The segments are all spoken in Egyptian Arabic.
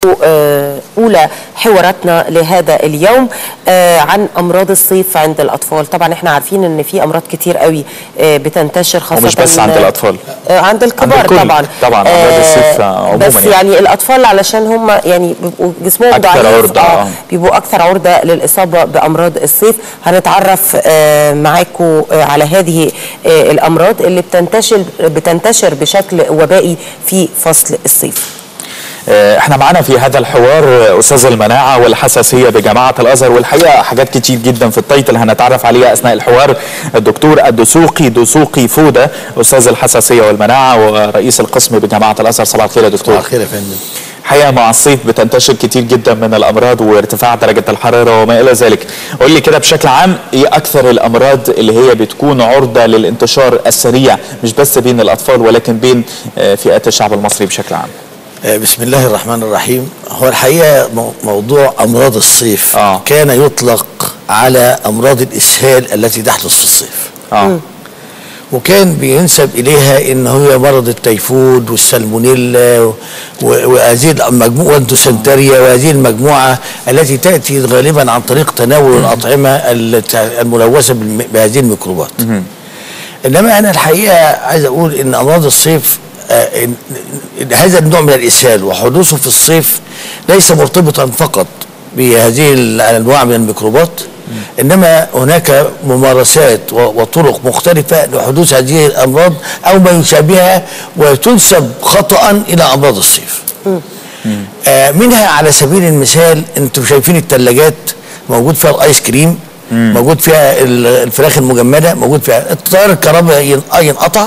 أولى حواراتنا لهذا اليوم عن أمراض الصيف عند الأطفال طبعا احنا عارفين ان في أمراض كتير قوي بتنتشر خاصة ومش بس عند الأطفال عند الكبار عند الكل. طبعا طبعا أمراض الصيف عموما بس يعني, يعني الأطفال علشان هم يعني بيبقوا جسمهم أكثر ضعيف عرضة، آه. بيبقوا أكثر عرضة للإصابة بأمراض الصيف هنتعرف معاكم على هذه الأمراض اللي بتنتشر بتنتشر بشكل وبائي في فصل الصيف احنا معانا في هذا الحوار استاذ المناعه والحساسيه بجامعه الازهر والحقيقه حاجات كتير جدا في التايتل هنتعرف عليها اثناء الحوار الدكتور الدسوقي دسوقي فوده استاذ الحساسيه والمناعه ورئيس القسم بجامعه الازهر صباح الخير يا دكتور صباح الخير يا فندم حقيقه مع الصيف بتنتشر كتير جدا من الامراض وارتفاع درجه الحراره وما الى ذلك قول لي كده بشكل عام ايه اكثر الامراض اللي هي بتكون عرضه للانتشار السريع مش بس بين الاطفال ولكن بين فئات الشعب المصري بشكل عام بسم الله الرحمن الرحيم هو الحقيقه موضوع امراض الصيف آه. كان يطلق على امراض الاسهال التي تحدث في الصيف اه وكان بينسب اليها ان هو مرض التيفود والسالمونيلا و- وهذه المجموعه والدوسنتريا وهذه المجموعه التي تاتي غالبا عن طريق تناول الاطعمه الت- الملوثه بالم- بهذه الميكروبات. انما انا الحقيقه عايز اقول ان امراض الصيف آه، إن- إن هذا النوع من الاسهال وحدوثه في الصيف ليس مرتبطا فقط بهذه الانواع من الميكروبات انما هناك ممارسات و- وطرق مختلفه لحدوث هذه الامراض او ما يشابهها وتنسب خطا الى امراض الصيف. آه منها على سبيل المثال انتم شايفين الثلاجات موجود فيها الايس كريم موجود فيها ال- الفراخ المجمده موجود فيها التيار الكهربائي ين- ينقطع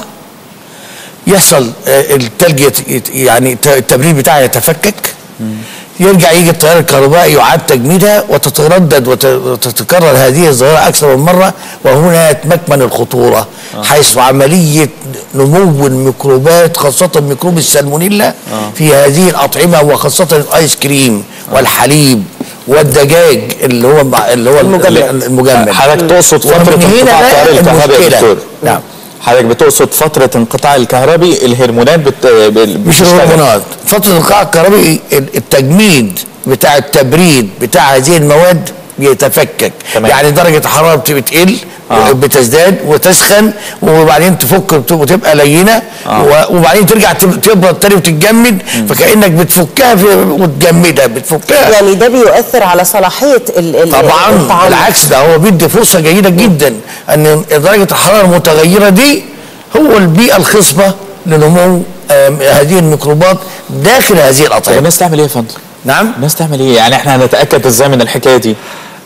يحصل آه، التلج يت- يت- يعني الت- التبريد بتاعها يتفكك يرجع يجي التيار الكهربائي يعاد تجميدها وتتردد وت- وتتكرر هذه الظاهره اكثر من مره وهنا مكمن الخطوره حيث عمليه نمو الميكروبات خاصه ميكروب السالمونيلا في هذه الاطعمه وخاصه الايس كريم والحليب والدجاج اللي هو مع- اللي هو المجمد. المجمد حضرتك تقصد فتره ومن هنا انقطاع بقى التيار الكهربي يا المشكلة. دكتور نعم حضرتك بتقصد فتره انقطاع الكهربي الهرمونات بت... بال- مش بتشتغل. الهرمونات فتره الانقطاع الكهربي التجميد بتاع التبريد بتاع هذه المواد بيتفكك تمام. يعني درجه الحراره بت- بتقل آه. بتزداد وتسخن وبعدين تفك وت- وتبقى لينه آه. و- وبعدين ترجع تب- تبرد تاني وتتجمد فكانك بتفكها في- وتجمدها بتفكها يعني ده بيؤثر على صلاحية ال- ال- طبعا الطعام بالعكس ده هو بيدي فرصه جيده جدا ان درجه الحراره المتغيره دي هو البيئه الخصبه لنمو آم، هذه الميكروبات داخل هذه طب الاطعمه الناس تعمل ايه يا فندم؟ نعم الناس تعمل ايه؟ يعني احنا هنتاكد ازاي من الحكايه دي؟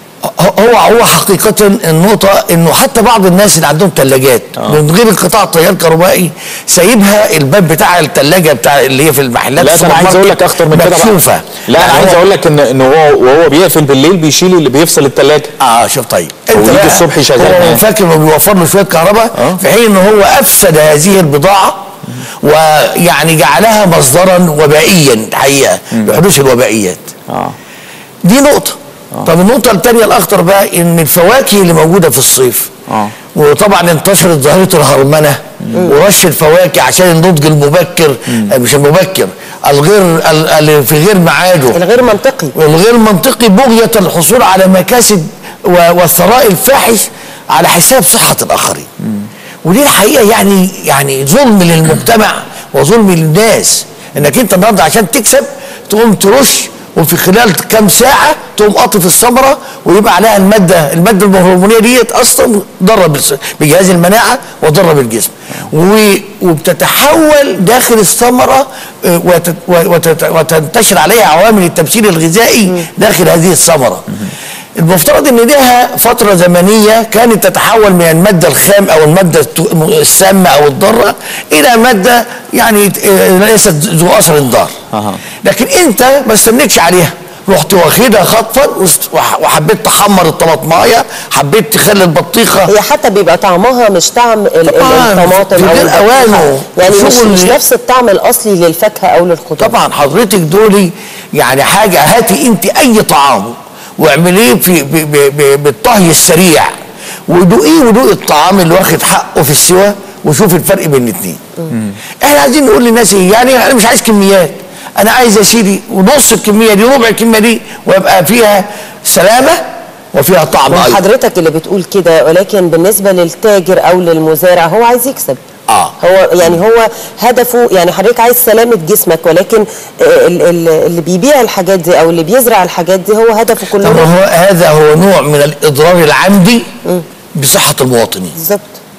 هو هو حقيقة النقطة انه حتى بعض الناس اللي عندهم ثلاجات من غير انقطاع تيار كهربائي سايبها الباب بتاع الثلاجة بتاع اللي هي في المحلات لا ده انا عايز اقول لك اخطر من كده بقى مكشوفة لا انا يعني عايز هو- اقول لك ان ان هو وهو بيقفل بالليل بيشيل اللي بيفصل الثلاجه اه شوف طيب ويجي بقى الصبح يشغلها. هو فاكر انه بيوفر له شويه كهرباء آه. في حين ان هو افسد هذه البضاعه ويعني جعلها مصدرا وبائيا الحقيقه لحدوث الوبائيات اه دي نقطه طب النقطه الثانيه الاخطر بقى ان الفواكه اللي موجوده في الصيف آه. وطبعا انتشرت ظاهره الهرمنه ورش الفواكه عشان النضج المبكر آه، مش المبكر الغير ال- ال- في غير ميعاده الغير منطقي والغير منطقي بغية الحصول على مكاسب و- والثراء الفاحش على حساب صحة الآخرين ودي الحقيقة يعني يعني ظلم للمجتمع وظلم للناس انك انت النهارده عشان تكسب تقوم ترش وفي خلال كام ساعة تقوم قاطف الثمرة ويبقى عليها المادة المادة الهرمونية ديت أصلا ضارة بالس- بجهاز المناعة وضارة بالجسم و- وبتتحول داخل الثمرة آه، وتت- وتت- وتنتشر عليها عوامل التمثيل الغذائي داخل هذه الثمرة المفترض ان لها فترة زمنية كانت تتحول من المادة الخام او المادة الت- السامة او الضارة الى مادة يعني آه، ليست ذو اثر ضار أها. لكن انت ما استنيتش عليها رحت واخدها خطفا وست- وح- وحبيت تحمر الطماطمايه حبيت تخلي البطيخه هي حتى بيبقى طعمها مش طعم ال- ال- طبعاً، الطماطم في او غير البطيخة. أوانه. يعني مش, شغل- مش نفس الطعم الاصلي للفاكهه او للخضار طبعا حضرتك دولي يعني حاجه هاتي انت اي طعام واعمليه في ب- ب- ب- بالطهي السريع ودوقيه ودوقي الطعام اللي واخد حقه في السوا وشوف الفرق بين الاثنين احنا عايزين نقول للناس ايه يعني انا مش عايز كميات انا عايز يا سيدي ونص الكميه دي ربع الكميه دي ويبقى فيها سلامه وفيها طعم ايضا حضرتك اللي بتقول كده ولكن بالنسبه للتاجر او للمزارع هو عايز يكسب اه هو يعني هو هدفه يعني حضرتك عايز سلامه جسمك ولكن آه، ال- ال- اللي بيبيع الحاجات دي او اللي بيزرع الحاجات دي هو هدفه طب كله هو هذا هو نوع من الاضرار العمدي بصحه المواطنين بالظبط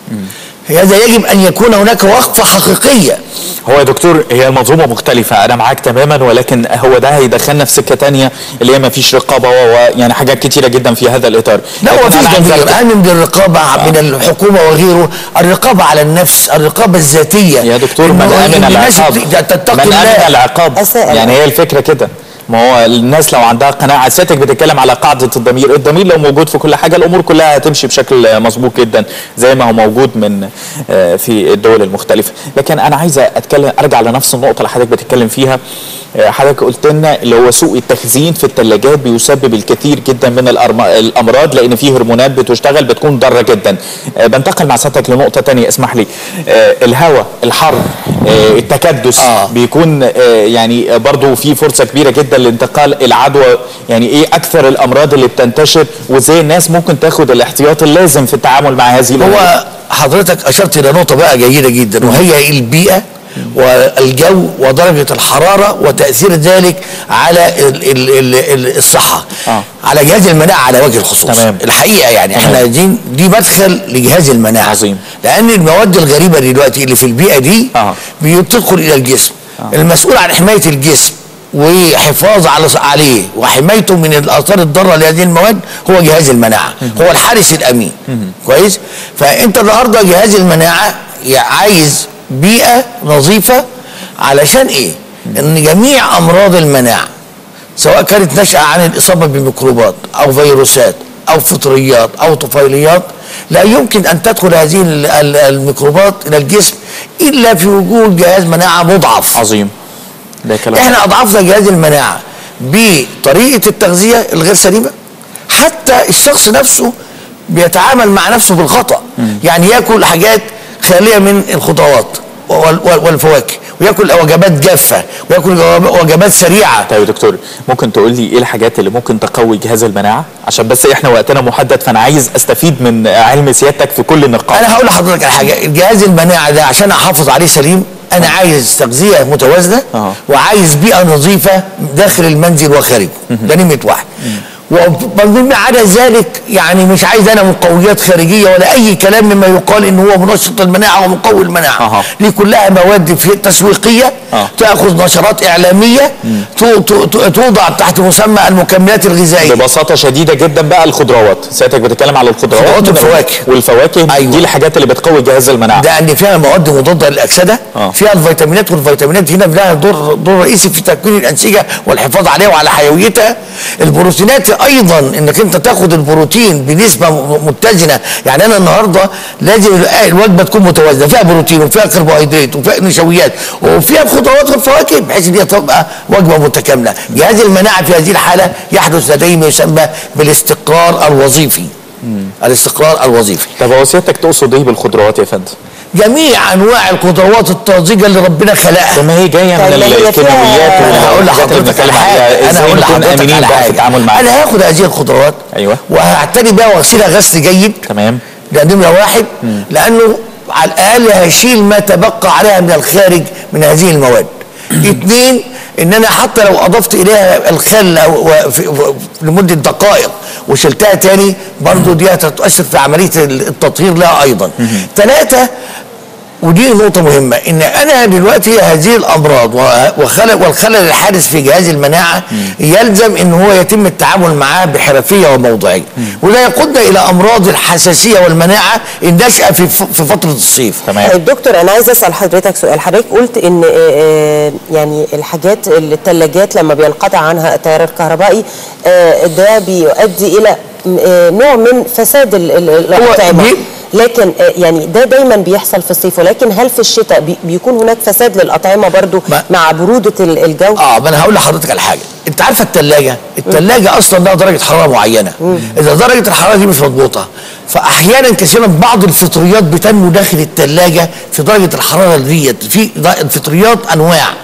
هذا يجب ان يكون هناك وقفه حقيقيه هو يا دكتور هي المنظومه مختلفه انا معاك تماما ولكن هو ده هيدخلنا في سكه تانية اللي هي ما فيش رقابه ويعني حاجات كتيره جدا في هذا الاطار لا لكن هو في أنا عايز ضمير أرجع- اهم من الرقابه من الحكومه وغيره الرقابه على النفس الرقابه الذاتيه يا دكتور إنه من امن الناس العقاب تتقي من امن الله العقاب أساء يعني هي الفكره كده ما هو الناس لو عندها قناعه سيادتك بتتكلم على قاعده الضمير الضمير لو موجود في كل حاجه الامور كلها هتمشي بشكل مظبوط جدا زي ما هو موجود من آه، في الدول المختلفه لكن انا عايز اتكلم ارجع لنفس النقطه اللي حضرتك بتتكلم فيها آه، حضرتك قلت لنا اللي هو سوء التخزين في الثلاجات بيسبب الكثير جدا من الأرم- الامراض لان فيه هرمونات بتشتغل بتكون ضاره جدا آه، بنتقل مع سيادتك لنقطه تانية اسمح لي آه، الهواء الحر آه، التكدس آه. بيكون آه، يعني برضو في فرصه كبيره جدا لانتقال العدوى يعني ايه اكثر الامراض اللي بتنتشر وازاي الناس ممكن تاخد الاحتياط اللازم في التعامل مع هذه الامور هو حضرتك اشرت الى نقطه بقى جيده جدا وهي البيئه والجو ودرجه الحراره وتاثير ذلك على ال ال ال ال الصحه آه. على جهاز المناعه على وجه الخصوص تمام. الحقيقه يعني تمام. احنا دي دي مدخل لجهاز المناعه عظيم. لان المواد الغريبه دلوقتي اللي في البيئه دي آه. بتدخل الى الجسم المسؤول عن حمايه الجسم وحفاظ على عليه وحمايته من الاثار الضاره لهذه المواد هو جهاز المناعه هو الحارس الامين كويس فانت النهارده جهاز المناعه يع- عايز بيئه نظيفه علشان ايه ان جميع امراض المناعه سواء كانت ناشئه عن الاصابه بميكروبات او فيروسات او فطريات او طفيليات لا يمكن ان تدخل هذه ال- ال- الميكروبات الى الجسم الا في وجود جهاز مناعه مضعف عظيم ده كلام احنا اضعفنا جهاز المناعه بطريقه التغذيه الغير سليمه حتى الشخص نفسه بيتعامل مع نفسه بالخطا يعني ياكل حاجات خاليه من الخضروات وال- وال- والفواكه وياكل وجبات جافه وياكل وجب- وجبات سريعه طيب يا دكتور ممكن تقول لي ايه الحاجات اللي ممكن تقوي جهاز المناعه عشان بس احنا وقتنا محدد فانا عايز استفيد من علم سيادتك في كل النقاط انا هقول لحضرتك على حاجه الجهاز المناعه ده عشان احافظ عليه سليم انا عايز تغذيه متوازنه آه. وعايز بيئه نظيفه داخل المنزل وخارجه ده نمره واحد ومن عدا ذلك يعني مش عايز انا مقويات خارجيه ولا اي كلام مما يقال ان هو منشط المناعه ومقوي المناعه أها. دي كلها مواد في تسويقيه آه. تاخذ نشرات اعلاميه تو- تو- تو- توضع تحت مسمى المكملات الغذائيه ببساطه شديده جدا بقى الخضروات سيادتك بتتكلم على الخضروات خضروات والفواكه. والفواكه أيوة. دي الحاجات اللي بتقوي جهاز المناعه ده ان فيها مواد مضاده للاكسده آه. فيها الفيتامينات والفيتامينات هنا لها دور دور رئيسي في تكوين الانسجه والحفاظ عليها وعلى حيويتها البروتينات ايضا انك انت تاخد البروتين بنسبه م- متزنه يعني انا النهارده لازم ال- الوجبه تكون متوازنه فيها بروتين وفيها كربوهيدرات وفيها نشويات وفيها الخضروات والفواكه بحيث ان هي تبقى وجبه متكامله جهاز المناعه في هذه الحاله يحدث لديه ما يسمى بالاستقرار الوظيفي الاستقرار الوظيفي طب هو سيادتك تقصد ايه بالخضروات يا فندم؟ جميع انواع الخضروات الطازجه اللي ربنا خلقها طب ما هي جايه من طيب ما هي فيها- الكيماويات انا هقول والحاجات اللي لحضرتك بنتكلم على عليها حاجه انا ازاي هقول نكون لحضرتك امنين على بقى في حاجه التعامل معاها انا هاخد هذه الخضروات أيوة. وهعتني بها واغسلها غسل جيد تمام ده نمره واحد لانه على الاقل هشيل ما تبقى عليها من الخارج من هذه المواد اثنين ان انا حتى لو اضفت اليها الخل أو- و- في- و- لمده دقائق وشلتها تاني برضو دي هتؤثر في عمليه التطهير لها ايضا ثلاثه ودي نقطة مهمة إن أنا دلوقتي هذه الأمراض وخلل والخلل الحادث في جهاز المناعة يلزم إن هو يتم التعامل معاه بحرفية وموضوعية وده يقودنا إلى أمراض الحساسية والمناعة الناشئة في ف- في فترة الصيف تمام طيب دكتور انا عايز اسال حضرتك سؤال حضرتك قلت ان آه، آه، يعني الحاجات الثلاجات لما بينقطع عنها التيار الكهربائي آه، ده بيؤدي الى م- آه، نوع من فساد ال- ال- الاطعمه بي- لكن آه، يعني ده دايما بيحصل في الصيف ولكن هل في الشتاء بي- بيكون هناك فساد للاطعمه برضو ما- مع بروده ال- الجو اه ما انا هقول لحضرتك على حاجه انت عارفه الثلاجه الثلاجه اصلا لها درجه حراره معينه اذا درجه الحراره دي مش مضبوطه فاحيانا كثيرا بعض الفطريات بتنمو داخل الثلاجه في درجه الحراره ديت في د- الفطريات انواع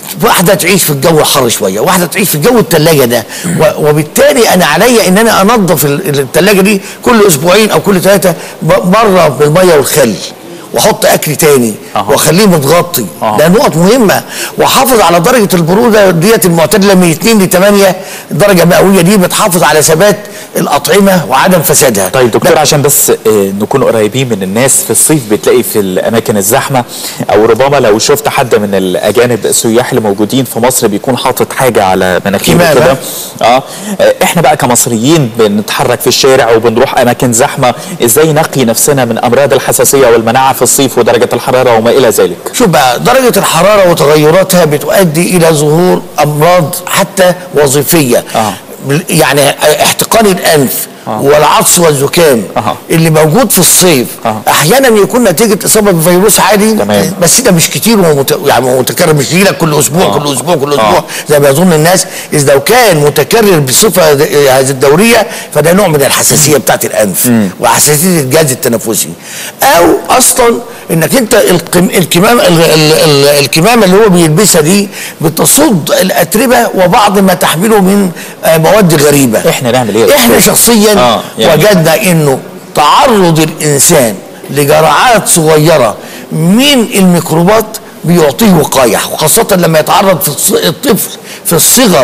واحده تعيش في الجو الحر شويه واحده تعيش في جو الثلاجه ده و- وبالتالي انا عليا ان انا انظف الثلاجه دي كل اسبوعين او كل ثلاثه مره بالميه والخل واحط اكل تاني أها. واخليه متغطي أها. ده نقط مهمه واحافظ على درجه البروده ديت المعتدله من 2 ل 8 درجه مئويه دي بتحافظ على ثبات الاطعمه وعدم فسادها طيب دكتور ده- عشان بس آه، نكون قريبين من الناس في الصيف بتلاقي في الاماكن الزحمه او ربما لو شفت حد من الاجانب السياح اللي موجودين في مصر بيكون حاطط حاجه على مناخيره كمامة. كده اه آه، احنا بقى كمصريين بنتحرك في الشارع وبنروح اماكن زحمه ازاي نقي نفسنا من امراض الحساسيه والمناعه في الصيف ودرجه الحراره وما الى ذلك شوف بقى درجة الحرارة وتغيراتها بتؤدي إلى ظهور أمراض حتى وظيفية آه. بال- يعني احتقان الأنف والعطس والزكام أها. اللي موجود في الصيف أها. احيانا يكون نتيجه اصابه بفيروس عادي تمام. بس ده مش كتير ومت... يعني متكرر مش يجيلك كل اسبوع آه. كل اسبوع كل آه. اسبوع زي ما يظن الناس اذا لو كان متكرر بصفه د- هذه الدوريه فده نوع من الحساسيه بتاعت الانف وحساسيه الجهاز التنفسي او اصلا انك انت القم... الكمام ال... ال... ال... الكمامه اللي هو بيلبسها دي بتصد الاتربه وبعض ما تحمله من آه، مواد غريبه احنا نعمل ايه يا احنا دكتور؟ شخصيا آه، يعني- وجدنا انه تعرض الانسان لجرعات صغيره من الميكروبات بيعطيه وقايه وخاصه لما يتعرض في الص- الطفل في الصغر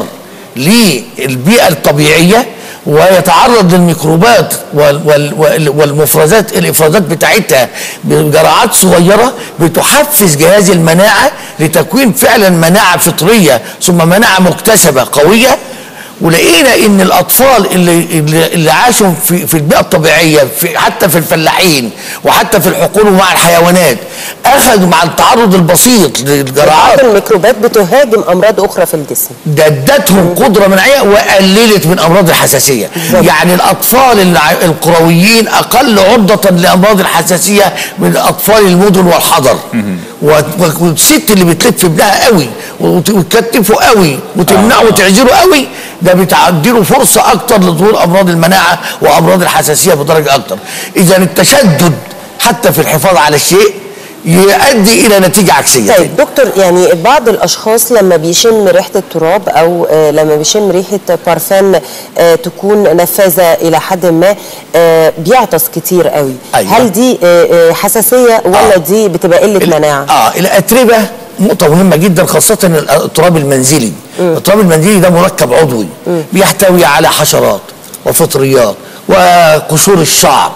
للبيئه الطبيعيه ويتعرض للميكروبات وال وال وال والمفرزات الافرازات بتاعتها بجرعات صغيره بتحفز جهاز المناعه لتكوين فعلا مناعه فطريه ثم مناعه مكتسبه قويه ولقينا ان الاطفال اللي اللي, اللي عاشوا في في البيئه الطبيعيه في حتى في الفلاحين وحتى في الحقول ومع الحيوانات اخذوا مع التعرض البسيط للجرعات بعض الميكروبات بتهاجم امراض اخرى في الجسم ده ادتهم قدره مناعيه وقللت من امراض الحساسيه يعني الاطفال الع- القرويين اقل عرضه لامراض الحساسيه من اطفال المدن والحضر و- و- والست اللي بتلف ابنها قوي وت- وتكتفه قوي وتمنعه وتعزله قوي ده بتديله فرصه اكتر لظهور امراض المناعه وامراض الحساسيه بدرجه اكتر اذا التشدد حتى في الحفاظ على الشيء يؤدي الى نتيجه عكسيه طيب دكتور يعني بعض الاشخاص لما بيشم ريحه التراب او آه، لما بيشم ريحه بارفان آه، تكون نفاذه الى حد ما آه، بيعطس كتير قوي أيوة. هل دي آه، آه، حساسيه ولا آه. دي بتبقى قله ال- مناعه اه الاتربه نقطة مهمة جدا خاصة التراب المنزلي التراب المنزلي ده مركب عضوي بيحتوي على حشرات وفطريات وقشور الشعر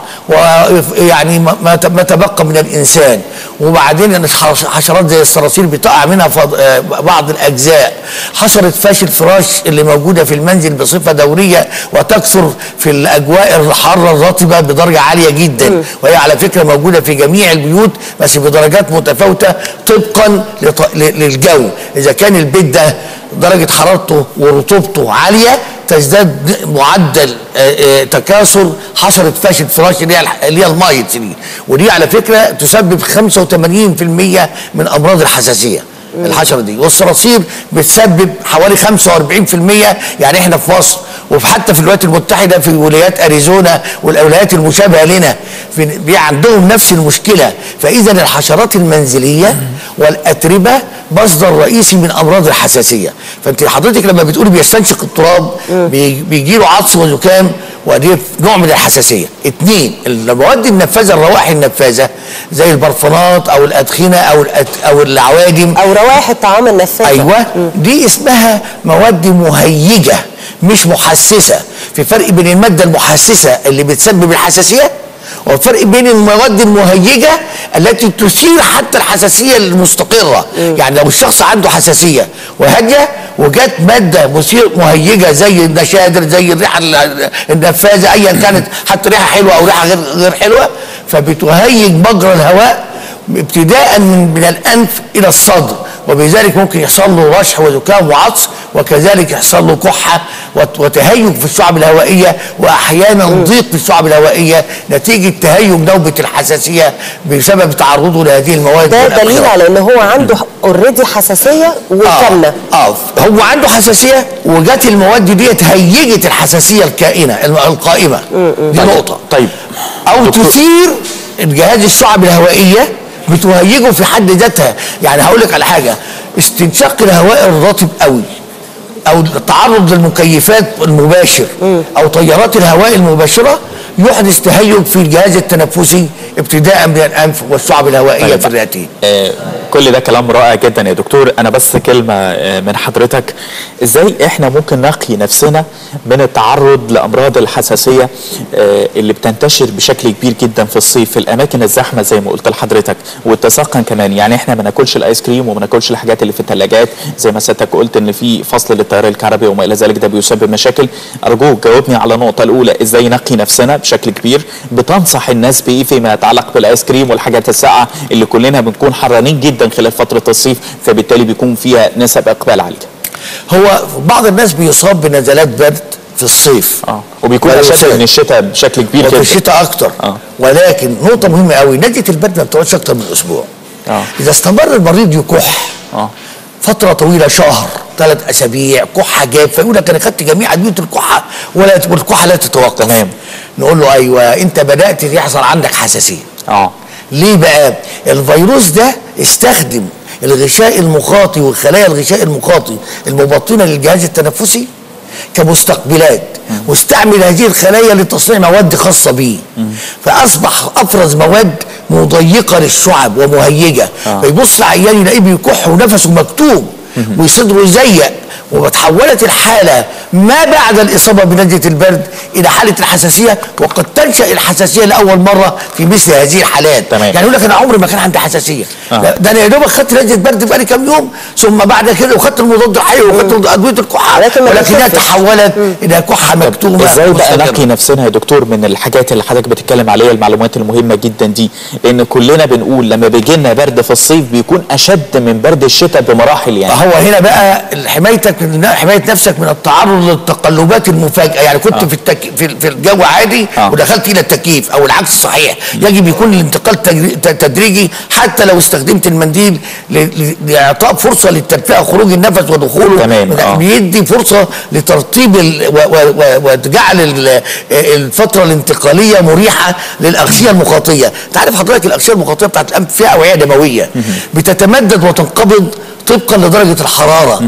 ويعني ما ما ت- ما تبقى من الانسان وبعدين الحش- حشرات زي الصراصير بتقع منها فض- آه، بعض الاجزاء حشره فاش الفراش اللي موجوده في المنزل بصفه دوريه وتكثر في الاجواء الحاره الرطبه بدرجه عاليه جدا وهي على فكره موجوده في جميع البيوت بس بدرجات متفاوته طبقا لط- ل- للجو اذا كان البيت ده درجه حرارته ورطوبته عاليه تزداد معدل آه، آه، تكاثر حشره فاش الفراش اللي هي الح- اللي هي المايتس دي ودي على فكره تسبب 85% من امراض الحساسيه الحشره دي والصراصير بتسبب حوالي 45% يعني احنا في مصر وفي حتى في الولايات المتحده في ولايات اريزونا والولايات المشابهه لنا في بي عندهم نفس المشكله فاذا الحشرات المنزليه والاتربه مصدر رئيسي من امراض الحساسيه فانت حضرتك لما بتقولي بيستنشق التراب بي- بيجي له عطس وزكام ودي نوع من الحساسيه اثنين المواد النفاذه الروائح النفاذه زي البرفانات او الادخنه او الأت او العوادم او روائح الطعام النفاذه ايوه دي اسمها مواد مهيجه مش محسسه في فرق بين الماده المحسسه اللي بتسبب الحساسيه والفرق بين المواد المهيجه التي تثير حتى الحساسيه المستقره يعني لو الشخص عنده حساسيه وهاديه وجات ماده مثير مهيجه زي النشادر زي الريحه ال- النفاذه ايا كانت حتى ريحه حلوه او ريحه غير غير حلوه فبتهيج مجرى الهواء ابتداء من من الانف الى الصدر وبذلك ممكن يحصل له رشح وزكام وعطس وكذلك يحصل له كحه وت- وتهيج في الشعب الهوائيه واحيانا ضيق في الشعب الهوائيه نتيجه تهيج نوبه الحساسيه بسبب تعرضه لهذه المواد ده والأبخرة. دليل على ان هو عنده اوريدي حساسيه وكامله اه, آه هو عنده حساسيه وجات المواد ديت هيجت الحساسيه الكائنه الم- القائمه دي نقطه طيب او دكتور- تثير الجهاز الشعب الهوائيه بتهيجه في حد ذاتها يعني هقول لك على حاجه استنشاق الهواء الرطب قوي او التعرض للمكيفات المباشر او تيارات الهواء المباشره يحدث تهيج في الجهاز التنفسي ابتداء من الانف والشعب الهوائيه طيب. في الرئتين آه، كل ده كلام رائع جدا يا دكتور انا بس كلمه آه، من حضرتك ازاي احنا ممكن نقي نفسنا من التعرض لامراض الحساسيه آه، اللي بتنتشر بشكل كبير جدا في الصيف في الاماكن الزحمه زي ما قلت لحضرتك والتساقن كمان يعني احنا ما ناكلش الايس كريم وما ناكلش الحاجات اللي في الثلاجات زي ما سيادتك قلت ان في فصل للتيار الكهربي وما الى ذلك ده بيسبب مشاكل ارجوك جاوبني على النقطه الاولى ازاي نقي نفسنا بشكل كبير بتنصح الناس بايه فيما يتعلق بالايس كريم والحاجات الساقعه اللي كلنا بنكون حرانين جدا خلال فتره الصيف فبالتالي بيكون فيها نسب اقبال عاليه هو بعض الناس بيصاب بنزلات برد في الصيف اه وبيكون ولا اشد يصاب. من الشتاء بشكل كبير وفي جدا الشتاء اكتر آه. ولكن نقطه مهمه قوي نزله البرد ما بتقعدش اكتر من اسبوع آه. اذا استمر المريض يكح اه فتره طويله شهر ثلاث اسابيع كحه جاف فيقول لك انا خدت جميع ادويه الكحه ولا والكحه لا تتوقف تمام. نقول له ايوه انت بدات يحصل عندك حساسيه اه ليه بقى الفيروس ده استخدم الغشاء المخاطي والخلايا الغشاء المخاطي المبطنه للجهاز التنفسي كمستقبلات واستعمل هذه الخلايا لتصنيع مواد خاصه به فاصبح افرز مواد مضيقه للشعب ومهيجه آه. فيبص العيان يلاقيه بيكح ونفسه مكتوم وصدره يزيق وتحولت الحالة ما بعد الإصابة بنزلة البرد إلى حالة الحساسية وقد تنشأ الحساسية لأول مرة في مثل هذه الحالات تمام. يعني يقول لك أنا عمري ما كان عندي حساسية آه. لا، ده أنا يا دوبك خدت نزلة برد بقالي كام يوم ثم بعد كده وخدت المضاد الحيوي وخدت أدوية الكحة ولكن ما ولكنها بتخفش. تحولت إلى كحة مكتومة ازاي بقى مستمرة. نقي نفسنا يا دكتور من الحاجات اللي حضرتك بتتكلم عليها المعلومات المهمه جدا دي لان كلنا بنقول لما بيجي لنا برد في الصيف بيكون اشد من برد الشتاء بمراحل يعني هو هنا بقى حمايتك حمايه نفسك من التعرض للتقلبات المفاجئه يعني كنت آه. في التك... في في الجو عادي آه. ودخلت الى التكييف او العكس صحيح يجب يكون الانتقال تجري- ت- تدريجي حتى لو استخدمت المنديل ل... ل... لاعطاء فرصه للتدفئه خروج النفس ودخوله تمام، آه. بيدي فرصه لترطيب ال... و... و... و... وجعل ال... الفتره الانتقاليه مريحه للاغشيه المخاطيه انت عارف حضرتك الاغشيه المخاطيه بتاعت الانف فيها اوعيه دمويه بتتمدد وتنقبض طبقا لدرجه الحراره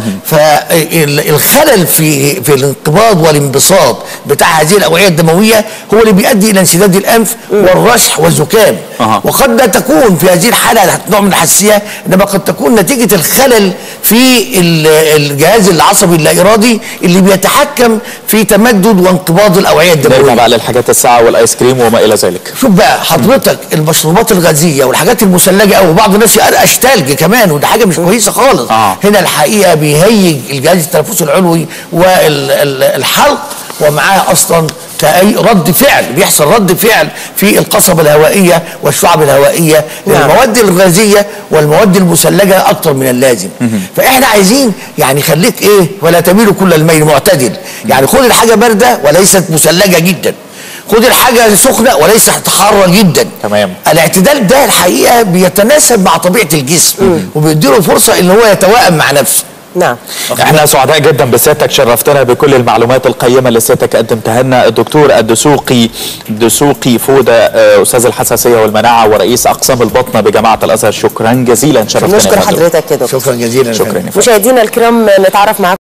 فالخلل في في الانقباض والانبساط بتاع هذه الاوعيه الدمويه هو اللي بيؤدي الى انسداد الانف والرشح والزكام أها. وقد لا تكون في هذه الحاله نوع من الحساسيه انما قد تكون نتيجه الخلل في ال- الجهاز العصبي اللا ارادي اللي بيتحكم في تمدد وانقباض الاوعيه نرجع الدمويه بقى للحاجات الساقعه والايس كريم وما الى ذلك شوف بقى حضرتك المشروبات الغازيه والحاجات المثلجه او بعض الناس يقرقش تلج كمان وده حاجه مش كويسه خالص آه. هنا الحقيقه بيهيج الجهاز التنفسي العلوي والحلق ومعاه اصلا كأي رد فعل بيحصل رد فعل في القصبة الهوائية والشعب الهوائية نعم. المواد الغازية والمواد المثلجة أكتر من اللازم فإحنا عايزين يعني خليك إيه ولا تميل كل الميل معتدل يعني خد الحاجة باردة وليست مثلجة جدا خد الحاجة سخنة وليست حارة جدا تمام. الاعتدال ده الحقيقة بيتناسب مع طبيعة الجسم وبيديله فرصة ان هو يتوائم مع نفسه نعم احنا سعداء جدا بسيادتك شرفتنا بكل المعلومات القيمه اللي سيادتك قدمتها لنا الدكتور الدسوقي دسوقي فوده آه، استاذ الحساسيه والمناعه ورئيس اقسام البطنه بجامعه الازهر شكرا جزيلا شرفتنا يا نشكر فندم. حضرتك يا دكتور شكرا جزيلا يا شكرا فندم. يا فندم. مشاهدينا الكرام نتعرف معاكم